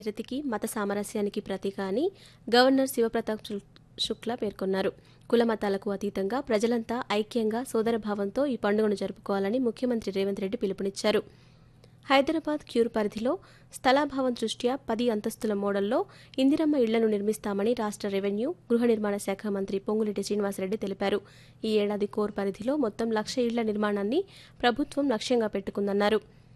నిరతికి మత సామరస్యానికి ప్రతీక అని గవర్నర్ శివప్రతాప్ శు- శుక్లా పేర్కొన్నారు కుల మతాలకు అతీతంగా ప్రజలంతా ఐక్యంగా సోదరభావంతో ఈ పండుగను జరుపుకోవాలని ముఖ్యమంత్రి రేవంత్ రెడ్డి పిలుపునిచ్చారు హైదరాబాద్ క్యూర్ పరిధిలో స్థలాభావం దృష్ట్యా పది అంతస్తుల మోడల్లో ఇందిరమ్మ ఇళ్లను నిర్మిస్తామని రాష్ట్ర రెవెన్యూ గృహ నిర్మాణ శాఖ మంత్రి పొంగులేటి శ్రీనివాసరెడ్డి తెలిపారు ఈ ఏడాది కోర్ పరిధిలో మొత్తం లక్ష ఇళ్ల నిర్మాణాన్ని ప్రభుత్వం లక్ష్యంగా పెట్టుకుందన్నారు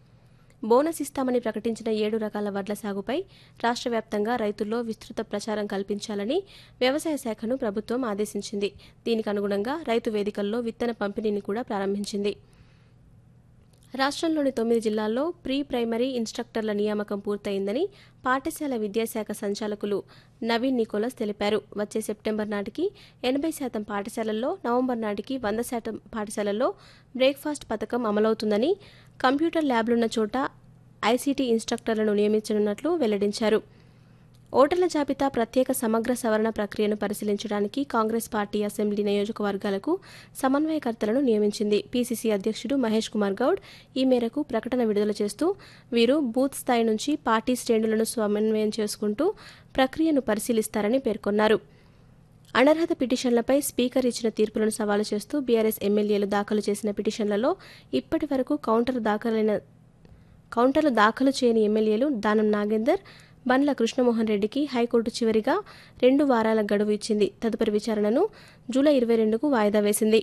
బోనస్ ఇస్తామని ప్రకటించిన ఏడు రకాల వడ్ల సాగుపై రాష్ట్ర వ్యాప్తంగా రైతుల్లో విస్తృత ప్రచారం కల్పించాలని వ్యవసాయ శాఖను ప్రభుత్వం ఆదేశించింది దీనికి అనుగుణంగా రైతు వేదికల్లో విత్తన పంపిణీని కూడా ప్రారంభించింది రాష్ట్రంలోని తొమ్మిది జిల్లాల్లో ప్రీ ప్రైమరీ ఇన్స్ట్రక్టర్ల నియామకం పూర్తయిందని పాఠశాల విద్యాశాఖ సంచాలకులు నవీన్ నికోలస్ తెలిపారు వచ్చే సెప్టెంబర్ నాటికి ఎనభై శాతం పాఠశాలల్లో నవంబర్ నాటికి వంద శాతం పాఠశాలల్లో బ్రేక్ఫాస్ట్ పథకం అమలవుతుందని కంప్యూటర్ ల్యాబ్లున్న చోట ఐసీటీ ఇన్స్ట్రక్టర్లను నియమించనున్నట్లు వెల్లడించారు ఓటర్ల జాబితా ప్రత్యేక సమగ్ర సవరణ ప్రక్రియను పరిశీలించడానికి కాంగ్రెస్ పార్టీ అసెంబ్లీ నియోజకవర్గాలకు సమన్వయకర్తలను నియమించింది పీసీసీ అధ్యక్షుడు మహేష్ కుమార్ గౌడ్ ఈ మేరకు ప్రకటన విడుదల చేస్తూ వీరు బూత్ స్థాయి నుంచి పార్టీ శ్రేణులను సమన్వయం చేసుకుంటూ ప్రక్రియను పరిశీలిస్తారని పేర్కొన్నారు అనర్హత పిటిషన్లపై స్పీకర్ ఇచ్చిన తీర్పులను సవాలు చేస్తూ బీఆర్ఎస్ ఎమ్మెల్యేలు దాఖలు చేసిన పిటిషన్లలో ఇప్పటి వరకు కౌంటర్ దాఖలైన కౌంటర్లు దాఖలు చేయని ఎమ్మెల్యేలు దానం నాగేందర్ బండ్ల కృష్ణమోహన్ రెడ్డికి హైకోర్టు చివరిగా రెండు వారాల గడువు ఇచ్చింది తదుపరి విచారణను జూలై ఇరవై రెండుకు వాయిదా వేసింది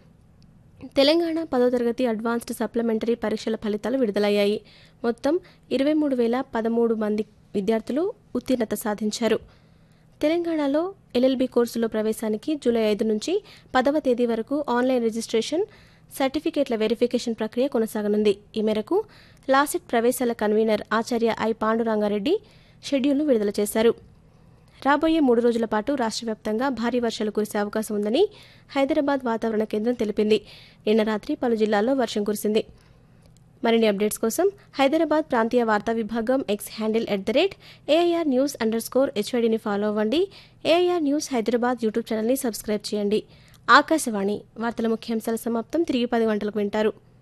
తెలంగాణ పదో తరగతి అడ్వాన్స్డ్ సప్లిమెంటరీ పరీక్షల ఫలితాలు విడుదలయ్యాయి మొత్తం ఇరవై మూడు వేల పదమూడు మంది విద్యార్థులు ఉత్తీర్ణత సాధించారు తెలంగాణలో ఎల్ఎల్బి కోర్సులో ప్రవేశానికి జూలై ఐదు నుంచి పదవ తేదీ వరకు ఆన్లైన్ రిజిస్ట్రేషన్ సర్టిఫికేట్ల వెరిఫికేషన్ ప్రక్రియ కొనసాగనుంది ఈ మేరకు లాసిట్ ప్రవేశాల కన్వీనర్ ఆచార్య ఐ పాండురంగారెడ్డి షెడ్యూల్ను విడుదల చేశారు రాబోయే మూడు రోజుల పాటు రాష్ట్ర వ్యాప్తంగా భారీ వర్షాలు కురిసే అవకాశం ఉందని హైదరాబాద్ వాతావరణ కేంద్రం తెలిపింది నిన్న రాత్రి పలు జిల్లాల్లో వర్షం కురిసింది మరిన్ని అప్డేట్స్ కోసం హైదరాబాద్ ప్రాంతీయ వార్తా విభాగం X handle at the rate AIR news under score హెచ్వైడిని ఫాలో అవ్వండి ఏఐఆర్ న్యూస్ హైదరాబాద్ యూట్యూబ్ ఛానల్ని సబ్స్క్రైబ్ చేయండి ఆకాశవాణి వార్తల ముఖ్యాంశాల సమాప్తం తిరిగి పది గంటలకు వింటారు